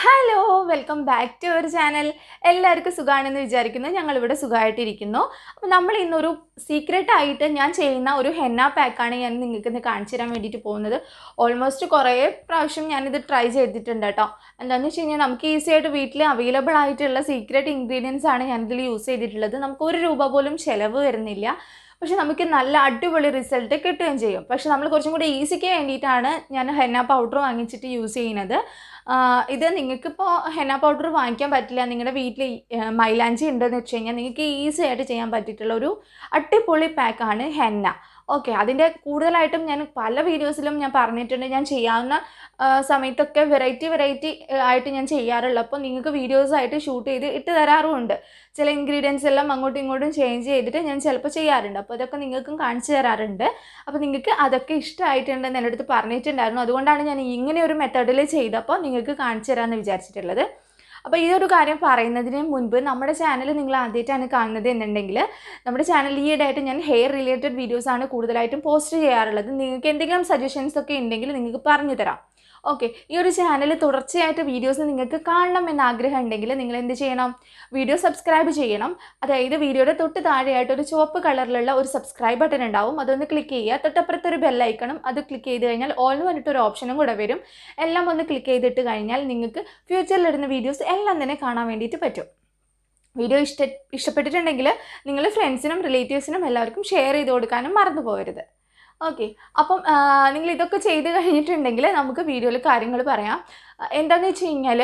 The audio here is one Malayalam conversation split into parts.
hello welcome back to our channel എല്ലാവർക്കും സുഖമാണെന്ന് വിചാരിക്കുന്നു ഞങ്ങളിവിടെ സുഖമായിട്ടിരിക്കുന്നു അപ്പോൾ നമ്മൾ ഇന്നൊരു സീക്രട്ട് ആയിട്ട് ഞാൻ ചെയ്യുന്ന ഒരു ഹെന്ന പാക്കാണ് ഞാൻ നിങ്ങൾക്ക് ഇന്ന് കാണിച്ചു തരാൻ വേണ്ടിയിട്ട് പോകുന്നത് ഓൾമോസ്റ്റ് കുറേ പ്രാവശ്യം ഞാനിത് ട്രൈ ചെയ്തിട്ടുണ്ട് കേട്ടോ എന്താണെന്ന് വെച്ച് കഴിഞ്ഞാൽ നമുക്ക് ഈസി ആയിട്ട് വീട്ടിൽ അവൈലബിൾ ആയിട്ടുള്ള സീക്രട്ട് ഇൻഗ്രീഡിയൻസ് ആണ് ഞാനിതിൽ യൂസ് ചെയ്തിട്ടുള്ളത് നമുക്ക് ഒരു രൂപ പോലും ചിലവ് വരുന്നില്ല പക്ഷെ നമുക്ക് നല്ല അടിപൊളി റിസൾട്ട് കിട്ടുകയും ചെയ്യും പക്ഷെ നമ്മൾ കുറച്ചും കൂടി ഈസിക്ക് വേണ്ടിയിട്ടാണ് ഞാൻ ഹെന്ന പൗഡർ വാങ്ങിച്ചിട്ട് യൂസ് ചെയ്യുന്നത് ആഹ് ഇത് നിങ്ങൾക്കിപ്പോൾ ഹെന്ന പൗഡർ വാങ്ങിക്കാൻ പറ്റില്ല നിങ്ങളുടെ വീട്ടിൽ മൈലാഞ്ചി ഉണ്ടെന്ന് വെച്ച് കഴിഞ്ഞാൽ നിങ്ങൾക്ക് ഈസി ആയിട്ട് ചെയ്യാൻ പറ്റിയിട്ടുള്ള ഒരു അടിപൊളി പാക്കാണ് ഹെന്ന ഓക്കെ അതിൻ്റെ കൂടുതലായിട്ടും ഞാൻ പല വീഡിയോസിലും ഞാൻ പറഞ്ഞിട്ടുണ്ട് ഞാൻ ചെയ്യാവുന്ന ആ, സമയത്തൊക്കെ വെറൈറ്റി വെറൈറ്റി ആയിട്ട് ഞാൻ ചെയ്യാറുള്ളൂ അപ്പോൾ നിങ്ങൾക്ക് വീഡിയോസ് ആയിട്ട് ഷൂട്ട് ചെയ്ത് ഇട്ട് തരാറുമുണ്ട് ചില ഇൻഗ്രീഡിയൻസ് എല്ലാം അങ്ങോട്ടും ഇങ്ങോട്ടും ചേഞ്ച് ചെയ്തിട്ട് ഞാൻ ചിലപ്പോൾ ചെയ്യാറുണ്ട് അപ്പോൾ അതൊക്കെ നിങ്ങൾക്കും കാണിച്ചു തരാറുണ്ട് അപ്പോൾ നിങ്ങൾക്ക് അതൊക്കെ ഇഷ്ടമായിട്ടുണ്ടെന്ന് എൻ്റെ അടുത്ത് പറഞ്ഞിട്ടുണ്ടായിരുന്നു അതുകൊണ്ടാണ് ഞാൻ ഇങ്ങനെ ഒരു മെത്തേഡിൽ ചെയ്തപ്പോൾ നിങ്ങൾക്ക് കാണിച്ചു തരാമെന്ന് വിചാരിച്ചിട്ടുള്ളത് അപ്പോൾ ഈ ഒരു കാര്യം പറയുന്നതിന് മുൻപ് നമ്മുടെ ചാനൽ നിങ്ങൾ ആദ്യമായിട്ടാണ് കാണുന്നത് എന്നുണ്ടെങ്കിൽ നമ്മുടെ ചാനൽ ഈയിടെയായിട്ട് ഞാൻ ഹെയർ റിലേറ്റഡ് വീഡിയോസാണ് കൂടുതലായിട്ടും പോസ്റ്റ് ചെയ്യാറുള്ളത് നിങ്ങൾക്ക് എന്തെങ്കിലും സജഷൻസ് ഒക്കെ ഉണ്ടെങ്കിൽ നിങ്ങൾക്ക് പറഞ്ഞു തരാം ഓക്കെ ഈ ഒരു ചാനൽ തുടർച്ചയായിട്ട് വീഡിയോസ് നിങ്ങൾക്ക് കാണണം എന്ന് ആഗ്രഹം ഉണ്ടെങ്കിൽ നിങ്ങൾ എന്ത് ചെയ്യണം വീഡിയോ സബ്സ്ക്രൈബ് ചെയ്യണം അതായത് വീഡിയോയുടെ തൊട്ട് താഴെയായിട്ട് ഒരു ചുവപ്പ് കളറിലുള്ള ഒരു സബ്സ്ക്രൈബ് ബട്ടൺ ഉണ്ടാവും അതൊന്ന് ക്ലിക്ക് ചെയ്യുക തൊട്ടപ്പുറത്ത് ഒരു ബെല്ലൈക്കണം അത് ക്ലിക്ക് ചെയ്ത് കഴിഞ്ഞാൽ ഓൾ എന്ന് പറഞ്ഞിട്ട് ഒരു ഓപ്ഷനും കൂടെ വരും എല്ലാം ഒന്ന് ക്ലിക്ക് ചെയ്തിട്ട് കഴിഞ്ഞാൽ നിങ്ങൾക്ക് ഫ്യൂച്ചറിൽ ഇടുന്ന വീഡിയോസ് എല്ലാം തന്നെ കാണാൻ വേണ്ടിയിട്ട് പറ്റും വീഡിയോ ഇഷ്ട ഇഷ്ടപ്പെട്ടിട്ടുണ്ടെങ്കിൽ നിങ്ങൾ ഫ്രണ്ട്സിനും റിലേറ്റീവ്സിനും എല്ലാവർക്കും ഷെയർ ചെയ്ത് കൊടുക്കാനും മറന്നു പോകരുത് ഓക്കെ അപ്പം ആ, നിങ്ങൾ ഇതൊക്കെ ചെയ്ത് കഴിഞ്ഞിട്ടുണ്ടെങ്കിൽ നമുക്ക് വീഡിയോയിൽ കാര്യങ്ങൾ പറയാം ആ, എന്താണെന്ന് വെച്ച് കഴിഞ്ഞാൽ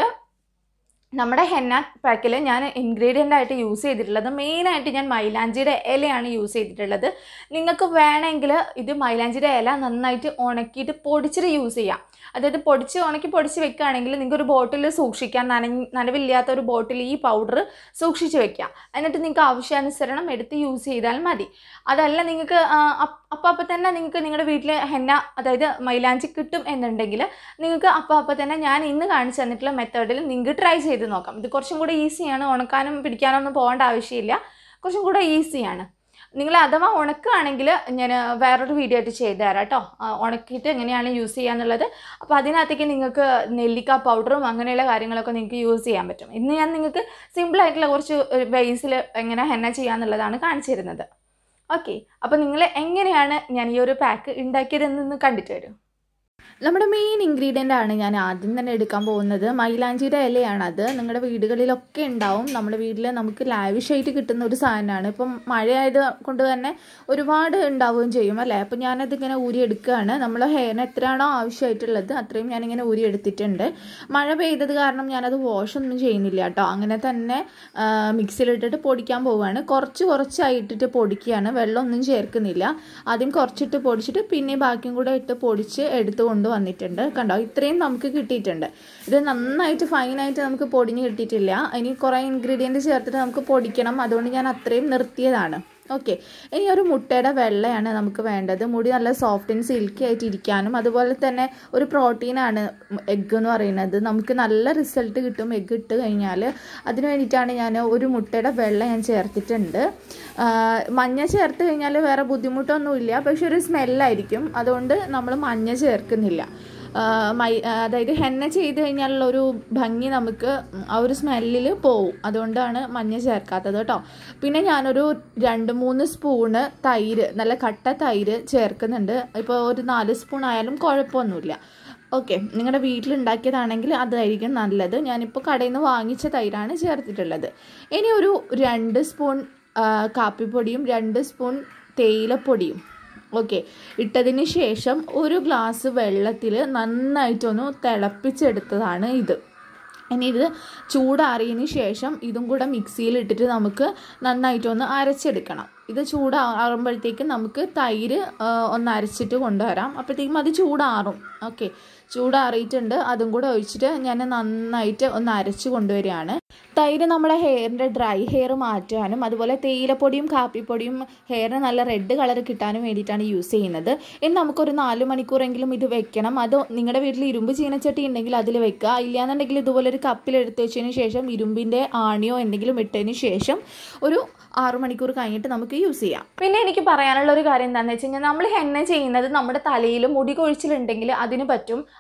നമ്മുടെ ഹെന്ന പാക്കിൽ ഞാൻ ഇൻഗ്രീഡിയൻ്റ് ആയിട്ട് യൂസ് ചെയ്തിട്ടുള്ളത് മെയിനായിട്ട് ഞാൻ മൈലാഞ്ചിയുടെ ഇലയാണ് യൂസ് ചെയ്തിട്ടുള്ളത് നിങ്ങൾക്ക് വേണമെങ്കിൽ ഇത് മൈലാഞ്ചിയുടെ ഇല നന്നായിട്ട് ഉണക്കിയിട്ട് പൊടിച്ചിട്ട് യൂസ് ചെയ്യാം അതായത് പൊടിച്ച് ഉണക്കി പൊടിച്ച് വെക്കുകയാണെങ്കിൽ നിങ്ങൾക്ക് ഒരു ബോട്ടിൽ സൂക്ഷിക്കാം നനഞ്ഞ് നനവില്ലാത്ത ഒരു ബോട്ടിൽ ഈ പൗഡർ സൂക്ഷിച്ച് വെക്കാം എന്നിട്ട് നിങ്ങൾക്ക് ആവശ്യാനുസരണം എടുത്ത് യൂസ് ചെയ്താൽ മതി അതല്ല നിങ്ങൾക്ക് അപ്പം അപ്പം തന്നെ നിങ്ങൾക്ക് നിങ്ങളുടെ വീട്ടിൽ ഹെന്ന അതായത് മൈലാഞ്ചി കിട്ടും എന്നുണ്ടെങ്കിൽ നിങ്ങൾക്ക് അപ്പം അപ്പം തന്നെ ഞാൻ ഇന്ന് കാണിച്ചു തന്നിട്ടുള്ള മെത്തേഡിൽ നിങ്ങൾക്ക് ട്രൈ ചെയ്ത് നോക്കാം ഇത് കുറച്ചും കൂടെ ഈസിയാണ് ഉണക്കാനും പിടിക്കാനോ ഒന്നും പോകേണ്ട ആവശ്യമില്ല കുറച്ചും കൂടെ ഈസിയാണ് നിങ്ങൾ അഥവാ ഉണക്കുകയാണെങ്കിൽ ഞാൻ വേറൊരു വീഡിയോ ആയിട്ട് ചെയ്തു തരാം കേട്ടോ ആ, ഉണക്കിയിട്ട് എങ്ങനെയാണ് യൂസ് ചെയ്യുക എന്നുള്ളത് അപ്പോൾ അതിനകത്തേക്ക് നിങ്ങൾക്ക് നെല്ലിക്ക പൗഡറും അങ്ങനെയുള്ള കാര്യങ്ങളൊക്കെ നിങ്ങൾക്ക് യൂസ് ചെയ്യാൻ പറ്റും ഇന്ന് ഞാൻ നിങ്ങൾക്ക് സിമ്പിളായിട്ടുള്ള കുറച്ച് ബേസിൽ എങ്ങനെ ഹെന്ന ചെയ്യാന്നുള്ളതാണ് കാണിച്ചു തരുന്നത് ഓക്കെ അപ്പോൾ നിങ്ങൾ എങ്ങനെയാണ് ഞാൻ ഈ ഒരു പാക്ക് ഉണ്ടാക്കിയതെന്നൊന്ന് കണ്ടിട്ട് വരും നമ്മുടെ മെയിൻ ഇൻഗ്രീഡിയൻ്റ് ആണ് ഞാൻ ആദ്യം തന്നെ എടുക്കാൻ പോകുന്നത് മൈലാഞ്ചിയുടെ ഇലയാണ് അത് നിങ്ങളുടെ വീടുകളിലൊക്കെ ഉണ്ടാവും നമ്മുടെ വീട്ടിൽ നമുക്ക് ലാവിഷായിട്ട് കിട്ടുന്ന ഒരു സാധനമാണ് ഇപ്പം മഴയായത് കൊണ്ട് തന്നെ ഒരുപാട് ഉണ്ടാവുകയും ചെയ്യും അല്ലേ അപ്പം ഞാനത് ഇങ്ങനെ ഊരിയെടുക്കുകയാണ് നമ്മൾ ഹെയറിന് എത്രയാണോ ആവശ്യമായിട്ടുള്ളത് അത്രയും ഞാനിങ്ങനെ ഊരിയെടുത്തിട്ടുണ്ട് മഴ പെയ്തത് കാരണം ഞാനത് വാഷ് ഒന്നും ചെയ്യുന്നില്ല കേട്ടോ അങ്ങനെ തന്നെ മിക്സിയിലിട്ടിട്ട് പൊടിക്കാൻ പോവുകയാണ് കുറച്ച് കുറച്ചായി ഇട്ടിട്ട് പൊടിക്കുകയാണ് വെള്ളമൊന്നും ചേർക്കുന്നില്ല ആദ്യം കുറച്ചിട്ട് പൊടിച്ചിട്ട് പിന്നെ ബാക്കിയും കൂടെ ഇട്ട് പൊടിച്ച് എടുത്ത് കൊണ്ടുവന്നിട്ടുണ്ട് കണ്ടോ ഇത്രയും നമുക്ക് കിട്ടിയിട്ടുണ്ട് ഇത് നന്നായിട്ട് ഫൈനായിട്ട് നമുക്ക് പൊടിഞ്ഞ് കിട്ടിയിട്ടില്ല ഇനി കുറേ ഇൻഗ്രീഡിയൻറ്റ് ചേർത്തിട്ട് നമുക്ക് പൊടിക്കണം അതുകൊണ്ട് ഞാൻ അത്രയും നിർത്തിയതാണ് ഓക്കെ ഇനി ഒരു മുട്ടയുടെ വെള്ളയാണ് നമുക്ക് വേണ്ടത് മുടി നല്ല സോഫ്റ്റ് ആൻഡ് സിൽക്കി ആയിട്ട് ഇരിക്കാനും അതുപോലെ തന്നെ ഒരു പ്രോട്ടീനാണ് എഗ്ഗ് എന്ന് പറയുന്നത് നമുക്ക് നല്ല റിസൾട്ട് കിട്ടും എഗ്ഗ് ഇട്ട് കഴിഞ്ഞാൽ അതിന് വേണ്ടിയിട്ടാണ് ഞാൻ ഒരു മുട്ടയുടെ വെള്ള ഞാൻ ചേർത്തിട്ടുണ്ട് ആ, മഞ്ഞ ചേർത്ത് കഴിഞ്ഞാൽ വേറെ ബുദ്ധിമുട്ടൊന്നുമില്ല പക്ഷെ ഒരു സ്മെല്ലായിരിക്കും അതുകൊണ്ട് നമ്മൾ മഞ്ഞ ചേർക്കുന്നില്ല ആ, മൈ ആ, അതായത് ഹെന്ന ചെയ്ത് കഴിഞ്ഞാലുള്ള ഒരു ഭംഗി നമുക്ക് ആ ഒരു സ്മെല്ലിൽ പോവും അതുകൊണ്ടാണ് മഞ്ഞ ചേർക്കാത്തത് കേട്ടോ പിന്നെ ഞാനൊരു രണ്ട് മൂന്ന് സ്പൂണ് തൈര് നല്ല കട്ട തൈര് ചേർക്കുന്നുണ്ട് ഇപ്പോൾ ഒരു നാല് സ്പൂൺ ആയാലും കുഴപ്പമൊന്നുമില്ല ഓക്കെ നിങ്ങളുടെ വീട്ടിലുണ്ടാക്കിയതാണെങ്കിൽ അതായിരിക്കും നല്ലത് ഞാനിപ്പോൾ കടയിൽ നിന്ന് വാങ്ങിച്ച തൈരാണ് ചേർത്തിട്ടുള്ളത് ഇനി ഒരു രണ്ട് സ്പൂൺ ആ, കാപ്പിപ്പൊടിയും രണ്ട് സ്പൂൺ തേയിലപ്പൊടിയും ഓക്കെ ഇട്ടതിന് ശേഷം ഒരു ഗ്ലാസ് വെള്ളത്തിൽ നന്നായിട്ടൊന്ന് തിളപ്പിച്ചെടുത്തതാണ് ഇത് ഇനി ഇത് ചൂടാറിയതിന് ശേഷം ഇതും കൂടെ മിക്സിയിൽ ഇട്ടിട്ട് നമുക്ക് നന്നായിട്ടൊന്ന് അരച്ചെടുക്കണം ഇത് ചൂടാറുമ്പോഴത്തേക്കും നമുക്ക് തൈര് ആ, ഒന്ന് അരച്ചിട്ട് കൊണ്ടുവരാം അപ്പോഴത്തേക്കും അത് ചൂടാറും ഓക്കെ ചൂടാറിയിട്ടുണ്ട് അതും കൂടെ ഒഴിച്ചിട്ട് ഞാൻ നന്നായിട്ട് ഒന്ന് അരച്ച് കൊണ്ടുവരികയാണ് തൈര് നമ്മുടെ ഹെയറിൻ്റെ ഡ്രൈ ഹെയർ മാറ്റാനും അതുപോലെ തേയിലപ്പൊടിയും കാപ്പിപ്പൊടിയും ഹെയറിന് നല്ല റെഡ് കളർ കിട്ടാനും വേണ്ടിയിട്ടാണ് യൂസ് ചെയ്യുന്നത് ഇനി നമുക്കൊരു നാല് മണിക്കൂറെങ്കിലും ഇത് വെക്കണം അത് നിങ്ങളുടെ വീട്ടിൽ ഇരുമ്പ് ചീനച്ചട്ടി ഉണ്ടെങ്കിൽ അതിൽ വെക്കുക ഇല്ലാന്നുണ്ടെങ്കിൽ ഇതുപോലെ ഒരു കപ്പിൽ എടുത്ത് വെച്ചതിന് ശേഷം ഇരുമ്പിൻ്റെ ആണിയോ എന്തെങ്കിലും ഇട്ടതിന് ശേഷം ഒരു ആറു മണിക്കൂർ കഴിഞ്ഞിട്ട് നമുക്ക് യൂസ് ചെയ്യാം പിന്നെ എനിക്ക് പറയാനുള്ള ഒരു കാര്യം എന്താണെന്ന് വെച്ച് കഴിഞ്ഞാൽ നമ്മൾ ഹെന്ന ചെയ്യുന്നത് നമ്മുടെ തലയിൽ മുടി കൊഴിച്ചിലുണ്ടെങ്കിൽ അതിന് പറ്റും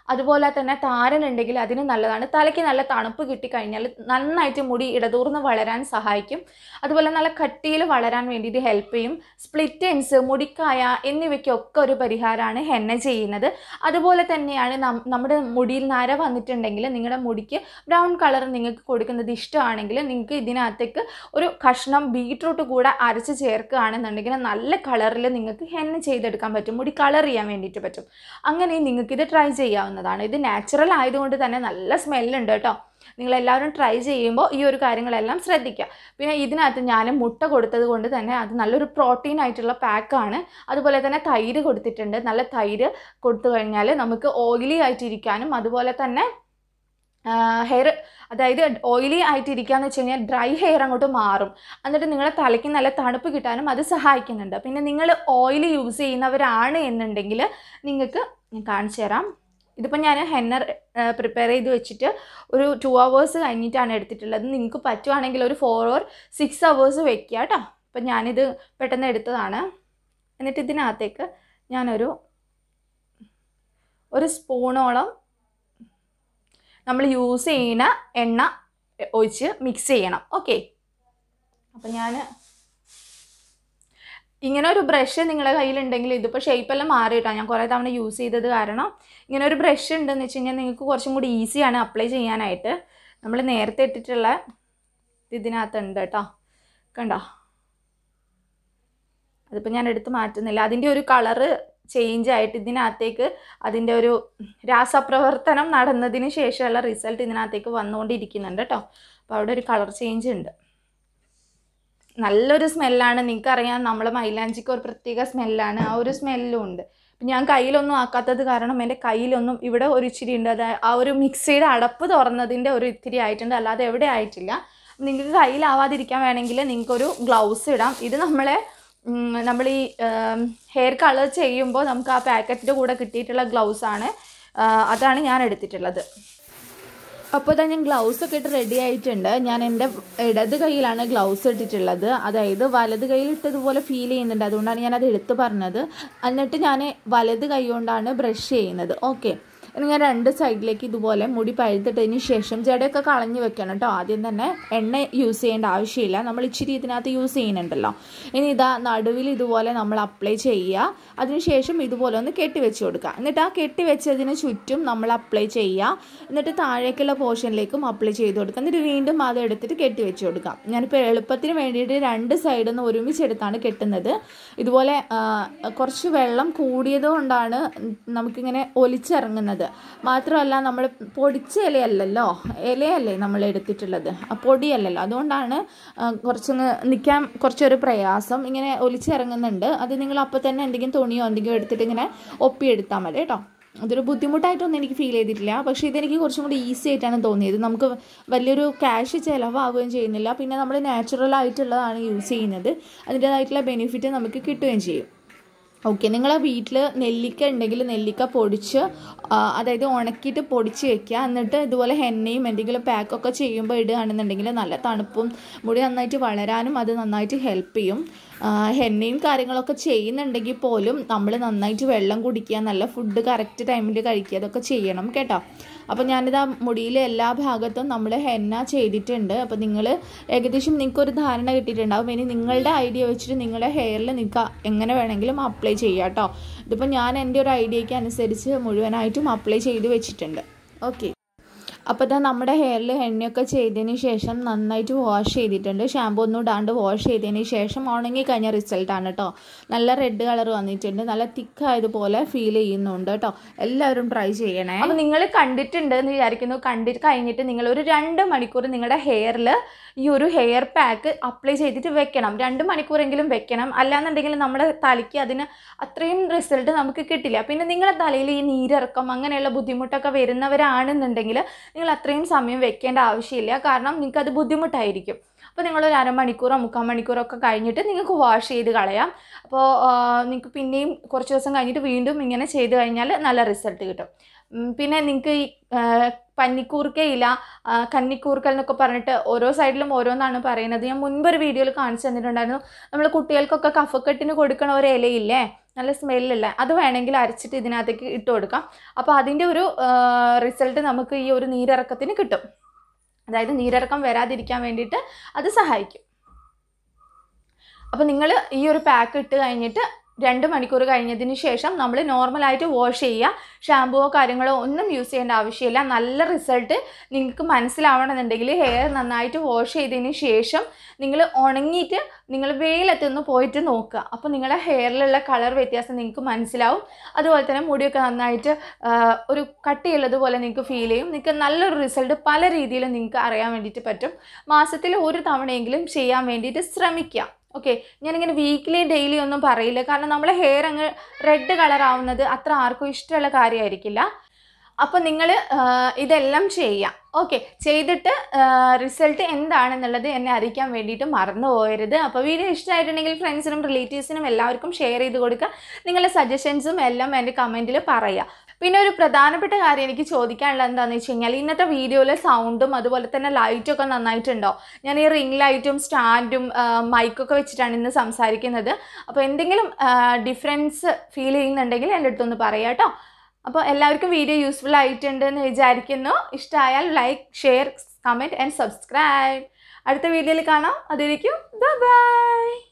അതുപോലെ തന്നെ താരനുണ്ടെങ്കിൽ അതിന് നല്ലതാണ് തലയ്ക്ക് നല്ല തണുപ്പ് കിട്ടിക്കഴിഞ്ഞാൽ നന്നായിട്ട് മുടി ഇടതൂർന്ന് വളരാൻ സഹായിക്കും അതുപോലെ നല്ല കട്ടിയിൽ വളരാൻ വേണ്ടിയിട്ട് ഹെൽപ്പ് ചെയ്യും സ്പ്ലിറ്റ് എൻസ് മുടിക്കായ എന്നിവയ്ക്കൊക്കെ ഒരു പരിഹാരമാണ് ഹെന്ന ചെയ്യുന്നത് അതുപോലെ തന്നെയാണ് നം- നമ്മുടെ മുടിയിൽ നര വന്നിട്ടുണ്ടെങ്കിൽ നിങ്ങളുടെ മുടിക്ക് ബ്രൗൺ കളർ നിങ്ങൾക്ക് കൊടുക്കുന്നത് ഇഷ്ടമാണെങ്കിൽ നിങ്ങൾക്ക് ഇതിനകത്തേക്ക് ഒരു കഷ്ണം ബീട്രൂട്ട് കൂടെ അരച്ച് ചേർക്കുകയാണെന്നുണ്ടെങ്കിൽ നല്ല കളറിൽ നിങ്ങൾക്ക് ഹെന്ന ചെയ്തെടുക്കാൻ പറ്റും മുടി കളർ ചെയ്യാൻ വേണ്ടിയിട്ട് പറ്റും അങ്ങനെ നിങ്ങൾക്ക് ഇത് ട്രൈ ചെയ്യാവുന്നതാണ് ഇത് നാച്ചുറൽ ആയതുകൊണ്ട് തന്നെ നല്ല സ്മെല്ലുണ്ട് കേട്ടോ നിങ്ങളെല്ലാവരും ട്രൈ ചെയ്യുമ്പോൾ ഈ ഒരു കാര്യങ്ങളെല്ലാം ശ്രദ്ധിക്കുക പിന്നെ ഇതിനകത്ത് ഞാൻ മുട്ട കൊടുത്തത് കൊണ്ട് തന്നെ അത് നല്ലൊരു പ്രോട്ടീൻ ആയിട്ടുള്ള പാക്കാണ് അതുപോലെ തന്നെ തൈര് കൊടുത്തിട്ടുണ്ട് നല്ല തൈര് കൊടുത്തു കഴിഞ്ഞാൽ നമുക്ക് ഓയിലി ആയിട്ടിരിക്കാനും അതുപോലെ തന്നെ ഹെയർ അതായത് ഓയിലി ആയിട്ടിരിക്കുകയെന്ന് വെച്ച് കഴിഞ്ഞാൽ ഡ്രൈ ഹെയർ അങ്ങോട്ട് മാറും എന്നിട്ട് നിങ്ങളുടെ തലയ്ക്ക് നല്ല തണുപ്പ് കിട്ടാനും അത് സഹായിക്കുന്നുണ്ട് പിന്നെ നിങ്ങൾ ഓയിൽ യൂസ് ചെയ്യുന്നവരാണ് എന്നുണ്ടെങ്കിൽ നിങ്ങൾക്ക് ഞാൻ കാണിച്ചു തരാം ഇതിപ്പോൾ ഞാൻ ഹെന്നർ പ്രിപ്പയർ ചെയ്ത് വെച്ചിട്ട് ഒരു ടു അവേഴ്സ് കഴിഞ്ഞിട്ടാണ് എടുത്തിട്ടുള്ളത് നിങ്ങൾക്ക് പറ്റുവാണെങ്കിൽ ഒരു ഫോർ ഓർ സിക്സ് അവേഴ്സ് വെക്കുക കേട്ടോ അപ്പം ഞാനിത് പെട്ടെന്ന് എടുത്തതാണ് എന്നിട്ട് ഇതിനകത്തേക്ക് ഞാനൊരു ഒരു സ്പൂണോളം നമ്മൾ യൂസ് ചെയ്യുന്ന എണ്ണ ഒഴിച്ച് മിക്സ് ചെയ്യണം ഓക്കെ അപ്പം ഞാൻ ഇങ്ങനെ ഒരു ബ്രഷ് നിങ്ങളുടെ കയ്യിലുണ്ടെങ്കിൽ ഇതിപ്പോൾ ഷേപ്പെല്ലാം മാറിയിട്ടാണ് ഞാൻ കുറേ തവണ യൂസ് ചെയ്തത് കാരണം ഇങ്ങനെ ഒരു ബ്രഷ് ഉണ്ടെന്ന് വെച്ച് കഴിഞ്ഞാൽ നിങ്ങൾക്ക് കുറച്ചും കൂടി ഈസിയാണ് അപ്ലൈ ചെയ്യാനായിട്ട് നമ്മൾ നേരത്തെ ഇട്ടിട്ടുള്ള ഇതിനകത്തുണ്ട് കേട്ടോ കണ്ടോ അതിപ്പോൾ ഞാൻ എടുത്ത് മാറ്റുന്നില്ല അതിൻ്റെ ഒരു കളറ് ചേഞ്ച് ആയിട്ട് ഇതിനകത്തേക്ക് അതിൻ്റെ ഒരു രാസപ്രവർത്തനം നടന്നതിന് ശേഷമുള്ള റിസൾട്ട് ഇതിനകത്തേക്ക് വന്നുകൊണ്ടിരിക്കുന്നുണ്ട് കേട്ടോ അപ്പോൾ അവിടെ ഒരു കളർ ചേഞ്ച് ഉണ്ട് നല്ലൊരു സ്മെല്ലാണ് നിങ്ങൾക്കറിയാം നമ്മൾ മൈലാഞ്ചിക്ക് ഒരു പ്രത്യേക സ്മെല്ലാണ് ആ ഒരു സ്മെല്ലും ഉണ്ട് ഇപ്പം ഞാൻ കയ്യിലൊന്നും ആക്കാത്തത് കാരണം എൻ്റെ കയ്യിലൊന്നും ഇവിടെ ഒരു ഇച്ചിരി ഉണ്ട് അത് ആ ഒരു മിക്സിയുടെ അടപ്പ് തുറന്നതിൻ്റെ ഒരു ഇത്തിരി ആയിട്ടുണ്ട് അല്ലാതെ എവിടെ ആയിട്ടില്ല നിങ്ങൾക്ക് കയ്യിലാവാതിരിക്കാൻ വേണമെങ്കിൽ നിങ്ങൾക്കൊരു ഗ്ലൗസ് ഇടാം ഇത് നമ്മളെ നമ്മൾ ഈ ഹെയർ കളർ ചെയ്യുമ്പോൾ നമുക്ക് ആ പാക്കറ്റിൻ്റെ കൂടെ കിട്ടിയിട്ടുള്ള ഗ്ലൗസ് ആണ് ആ, അതാണ് ഞാൻ എടുത്തിട്ടുള്ളത് അപ്പോൾ ഇതാ ഞാൻ ഗ്ലൗസ് ഒക്കെ ഇട്ട് റെഡി ആയിട്ടുണ്ട് ഞാൻ എൻ്റെ ഇടത് കൈയിലാണ് ഗ്ലൗസ് ഇട്ടിട്ടുള്ളത് അതായത് വലത് കൈയിൽ ഇട്ടതുപോലെ ഫീൽ ചെയ്യുന്നുണ്ട് അതുകൊണ്ടാണ് ഞാൻ അത് എടുത്ത് പറഞ്ഞത് എന്നിട്ട് ഞാൻ വലത് കൈ കൊണ്ടാണ് ബ്രഷ് ചെയ്യുന്നത് ഓക്കെ ഇനി ഞാൻ രണ്ട് സൈഡിലേക്ക് ഇതുപോലെ മുടി പഴുത്തിട്ടതിന് ശേഷം ജടയൊക്കെ കളഞ്ഞു വെക്കണം കേട്ടോ ആദ്യം തന്നെ എണ്ണ യൂസ് ചെയ്യേണ്ട ആവശ്യമില്ല നമ്മൾ ഇച്ചിരി ഇതിനകത്ത് യൂസ് ചെയ്യുന്നുണ്ടല്ലോ ഇനി ഇതാ നടുവിൽ ഇതുപോലെ നമ്മൾ അപ്ലൈ ചെയ്യുക അതിനുശേഷം ഇതുപോലെ ഒന്ന് കെട്ടി വെച്ച് കൊടുക്കുക എന്നിട്ട് ആ കെട്ടി വെച്ചതിന് ചുറ്റും നമ്മൾ അപ്ലൈ ചെയ്യുക എന്നിട്ട് താഴേക്കുള്ള പോർഷനിലേക്കും അപ്ലൈ ചെയ്ത് കൊടുക്കുക എന്നിട്ട് വീണ്ടും അത് എടുത്തിട്ട് കെട്ടി വെച്ച് കൊടുക്കാം ഞാനിപ്പോൾ എളുപ്പത്തിന് വേണ്ടിയിട്ട് രണ്ട് സൈഡിൽ നിന്ന് ഒരുമിച്ചെടുത്താണ് കെട്ടുന്നത് ഇതുപോലെ ആ, കുറച്ച് വെള്ളം കൂടിയത് കൊണ്ടാണ് നമുക്കിങ്ങനെ ഒലിച്ചിറങ്ങുന്നത് മാത്രമല്ല നമ്മൾ പൊടിച്ച ഇലയല്ലല്ലോ ഇലയല്ലേ നമ്മൾ എടുത്തിട്ടുള്ളത് ആ പൊടിയല്ലല്ലോ അതുകൊണ്ടാണ് ആ, കുറച്ചൊന്ന് നിൽക്കാൻ കുറച്ചൊരു പ്രയാസം ഇങ്ങനെ ഒലിച്ചിറങ്ങുന്നുണ്ട് അത് നിങ്ങൾ അപ്പോൾ തന്നെ എന്തെങ്കിലും തുണിയോ എന്തെങ്കിലും എടുത്തിട്ട് ഇങ്ങനെ ഒപ്പിയെടുത്താൽ മതി കേട്ടോ അതൊരു ബുദ്ധിമുട്ടായിട്ടൊന്നും എനിക്ക് ഫീൽ ചെയ്തിട്ടില്ല പക്ഷേ ഇതെനിക്ക് കുറച്ചും കൂടി ഈസി ആയിട്ടാണ് തോന്നിയത് നമുക്ക് വലിയൊരു ക്യാഷ് ചിലവാകുകയും ചെയ്യുന്നില്ല പിന്നെ നമ്മൾ നാച്ചുറൽ ആയിട്ടുള്ളതാണ് യൂസ് ചെയ്യുന്നത് അതിൻ്റേതായിട്ടുള്ള ബെനിഫിറ്റ് നമുക്ക് കിട്ടുകയും ചെയ്യും ഓക്കെ നിങ്ങളെ വീട്ടിൽ നെല്ലിക്ക ഉണ്ടെങ്കിൽ നെല്ലിക്ക പൊടിച്ച് ആ, അതായത് ഉണക്കിയിട്ട് പൊടിച്ച് വെക്കുക എന്നിട്ട് ഇതുപോലെ ഹെന്നയും എന്തെങ്കിലും പാക്കൊക്കെ ചെയ്യുമ്പോൾ ഇടുകയാണെന്നുണ്ടെങ്കിൽ നല്ല തണുപ്പും മുടി നന്നായിട്ട് വളരാനും അത് നന്നായിട്ട് ഹെൽപ്പ് ചെയ്യും ആ, ഹെന്നയും കാര്യങ്ങളൊക്കെ ചെയ്യുന്നുണ്ടെങ്കിൽ പോലും നമ്മൾ നന്നായിട്ട് വെള്ളം കുടിക്കുക നല്ല ഫുഡ് കറക്റ്റ് ടൈമിൽ കഴിക്കുക അതൊക്കെ ചെയ്യണം കേട്ടോ അപ്പോൾ ഞാനിതാ മുടിയിലെ എല്ലാ ഭാഗത്തും നമ്മൾ ഹെന്ന ചെയ്തിട്ടുണ്ട് അപ്പോൾ നിങ്ങൾ ഏകദേശം നിങ്ങൾക്കൊരു ധാരണ കിട്ടിയിട്ടുണ്ടാവും ഇനി നിങ്ങളുടെ ഐഡിയ വെച്ചിട്ട് നിങ്ങളുടെ ഹെയറിൽ നിങ്ങൾക്ക് എങ്ങനെ വേണമെങ്കിലും അപ്ലൈ ചെയ്യാം കേട്ടോ ഇതിപ്പോൾ ഞാൻ എൻ്റെ ഒരു ഐഡിയയ്ക്ക് അനുസരിച്ച് മുഴുവനായിട്ടും അപ്ലൈ ചെയ്ത് വെച്ചിട്ടുണ്ട് ഓക്കെ അപ്പോൾ ഇതാ നമ്മുടെ ഹെയറിൽ എണ്ണയൊക്കെ ചെയ്തതിന് ശേഷം നന്നായിട്ട് വാഷ് ചെയ്തിട്ടുണ്ട് ഷാമ്പൂ ഒന്നും ഇടാണ്ട് വാഷ് ചെയ്തതിന് ശേഷം ഉണങ്ങി കഴിഞ്ഞ റിസൾട്ടാണ് കേട്ടോ നല്ല റെഡ് കളർ വന്നിട്ടുണ്ട് നല്ല തിക്കായതുപോലെ ഫീൽ ചെയ്യുന്നുണ്ട് കേട്ടോ എല്ലാവരും ട്രൈ ചെയ്യണേ അപ്പോൾ നിങ്ങൾ കണ്ടിട്ടുണ്ട് എന്ന് വിചാരിക്കുന്നു കണ്ടിട്ട് കഴിഞ്ഞിട്ട് നിങ്ങൾ ഒരു രണ്ട് മണിക്കൂർ നിങ്ങളുടെ ഹെയറിൽ ഈ ഒരു ഹെയർ പാക്ക് അപ്ലൈ ചെയ്തിട്ട് വെക്കണം രണ്ട് മണിക്കൂറെങ്കിലും വെക്കണം അല്ലാന്നുണ്ടെങ്കിൽ നമ്മുടെ തലയ്ക്ക് അതിന് അത്രയും റിസൾട്ട് നമുക്ക് കിട്ടില്ല പിന്നെ നിങ്ങളുടെ തലയിൽ ഈ നീരിറക്കം അങ്ങനെയുള്ള ബുദ്ധിമുട്ടൊക്കെ വരുന്നവരാണെന്നുണ്ടെങ്കിൽ നിങ്ങൾ അത്രയും സമയം വെക്കേണ്ട ആവശ്യമില്ല കാരണം നിങ്ങൾക്ക് അത് ബുദ്ധിമുട്ടായിരിക്കും അപ്പോൾ നിങ്ങളൊരു അരമണിക്കൂറോ മുക്കാൽ മണിക്കൂറോ ഒക്കെ കഴിഞ്ഞിട്ട് നിങ്ങൾക്ക് വാഷ് ചെയ്ത് കളയാം അപ്പോൾ നിങ്ങൾക്ക് പിന്നെയും കുറച്ച് ദിവസം കഴിഞ്ഞിട്ട് വീണ്ടും ഇങ്ങനെ ചെയ്ത് കഴിഞ്ഞാൽ നല്ല റിസൾട്ട് കിട്ടും ഉം, പിന്നെ നിങ്ങൾക്ക് ഈ ആ, പന്നിക്കൂർക്കയില ആ, കന്നിക്കൂർക്കൽ എന്നൊക്കെ പറഞ്ഞിട്ട് ഓരോ സൈഡിലും ഓരോന്നാണ് പറയുന്നത് ഞാൻ മുൻപൊരു വീഡിയോയിൽ കാണിച്ചു തന്നിട്ടുണ്ടായിരുന്നു നമ്മൾ കുട്ടികൾക്കൊക്കെ കഫക്കെട്ടിന് കൊടുക്കണ ഒരു ഇലയില്ലേ നല്ല സ്മെല്ലുള്ള അത് വേണമെങ്കിൽ അരച്ചിട്ട് ഇതിനകത്തേക്ക് ഇട്ട് കൊടുക്കാം അപ്പോൾ അതിൻ്റെ ഒരു റിസൾട്ട് നമുക്ക് ഈ ഒരു നീരിറക്കത്തിന് കിട്ടും അതായത് നീരിറക്കം വരാതിരിക്കാൻ വേണ്ടിയിട്ട് അത് സഹായിക്കും അപ്പോൾ നിങ്ങൾ ഈ ഒരു പാക്ക് ഇട്ട് കഴിഞ്ഞിട്ട് രണ്ട് മണിക്കൂർ കഴിഞ്ഞതിന് ശേഷം നമ്മൾ നോർമലായിട്ട് വാഷ് ചെയ്യുക ഷാമ്പുവോ കാര്യങ്ങളോ ഒന്നും യൂസ് ചെയ്യേണ്ട ആവശ്യമില്ല നല്ല റിസൾട്ട് നിങ്ങൾക്ക് മനസ്സിലാവണമെന്നുണ്ടെങ്കിൽ ഹെയർ നന്നായിട്ട് വാഷ് ചെയ്തതിന് ശേഷം നിങ്ങൾ ഉണങ്ങിയിട്ട് നിങ്ങൾ വെയിലത്തൊന്ന് പോയിട്ട് നോക്കുക അപ്പോൾ നിങ്ങളുടെ ഹെയറിലുള്ള കളർ വ്യത്യാസം നിങ്ങൾക്ക് മനസ്സിലാവും അതുപോലെ തന്നെ മുടിയൊക്കെ നന്നായിട്ട് ആ, ഒരു കട്ടിയുള്ളതുപോലെ നിങ്ങൾക്ക് ഫീൽ ചെയ്യും നിങ്ങൾക്ക് നല്ലൊരു റിസൾട്ട് പല രീതിയിലും നിങ്ങൾക്ക് അറിയാൻ വേണ്ടിയിട്ട് പറ്റും മാസത്തിൽ ഒരു തവണയെങ്കിലും ചെയ്യാൻ വേണ്ടിയിട്ട് ശ്രമിക്കുക ഓക്കെ ഞാനിങ്ങനെ വീക്ക്ലി ഡെയിലി ഒന്നും പറയില്ല കാരണം നമ്മളെ ഹെയർ അങ്ങ് റെഡ് കളർ ആവുന്നത് അത്ര ആർക്കും ഇഷ്ടമുള്ള കാര്യമായിരിക്കില്ല അപ്പോൾ നിങ്ങൾ ഇതെല്ലാം ചെയ്യാം ഓക്കെ ചെയ്തിട്ട് റിസൾട്ട് എന്താണെന്നുള്ളത് എന്നെ അറിയിക്കാൻ വേണ്ടിയിട്ട് മറന്നു പോകരുത് അപ്പോൾ വീഡിയോ ഇഷ്ടമായിട്ടുണ്ടെങ്കിൽ ഫ്രണ്ട്സിനും റിലേറ്റീവ്സിനും എല്ലാവർക്കും ഷെയർ ചെയ്ത് കൊടുക്കുക നിങ്ങളുടെ സജഷൻസും എല്ലാം എൻ്റെ കമൻറ്റിൽ പറയുക പിന്നെ ഒരു പ്രധാനപ്പെട്ട കാര്യം എനിക്ക് ചോദിക്കാനുള്ളത് എന്താണെന്ന് വെച്ച് കഴിഞ്ഞാൽ ഇന്നത്തെ വീഡിയോയിലെ സൗണ്ടും അതുപോലെ തന്നെ ലൈറ്റും ഒക്കെ നന്നായിട്ടുണ്ടോ ഞാൻ ഈ റിംഗ് ലൈറ്റും സ്റ്റാൻഡും മൈക്കൊക്കെ വെച്ചിട്ടാണ് ഇന്ന് സംസാരിക്കുന്നത് അപ്പോൾ എന്തെങ്കിലും ഡിഫറൻസ് ഫീൽ ചെയ്യുന്നുണ്ടെങ്കിൽ എൻ്റെ അടുത്തൊന്ന് പറയാം കേട്ടോ അപ്പോൾ എല്ലാവർക്കും വീഡിയോ യൂസ്ഫുൾ ആയിട്ടുണ്ട് എന്ന് വിചാരിക്കുന്നു ഇഷ്ടമായാൽ like share comment and subscribe അടുത്ത വീഡിയോയിൽ കാണാം അതിരിക്കും ബൈ